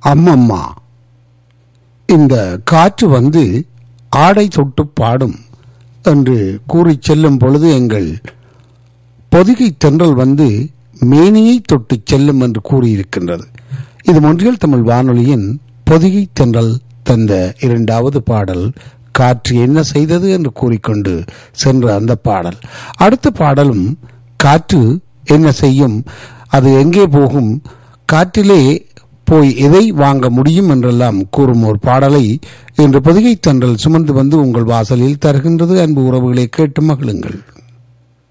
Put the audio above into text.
அம்மம்மா இந்த காற்று வந்து ஆடை தொட்டு பாடும் என்று கூறி செல்லும் பொழுது எங்கள் பொதிகை தென்றல் வந்து மேனியை தொட்டு செல்லும் என்று கூறியிருக்கின்றது இது ஒன்றியல் தமிழ் வானொலியின் பொதிகை தென்றல் தந்த இரண்டாவது பாடல் காற்று என்ன செய்தது என்று கூறிக்கொண்டு சென்ற அந்த பாடல் அடுத்த பாடலும் காற்று என்ன செய்யும் அது எங்கே போகும் காற்றிலே போய் எதை வாங்க முடியும் என்றெல்லாம் கூறும் ஒரு பாடலை இன்று பொதிகை தென்றல் சுமந்து வந்து உங்கள் வாசலில் தருகின்றது அன்பு உறவுகளை கேட்டு மகிழுங்கள்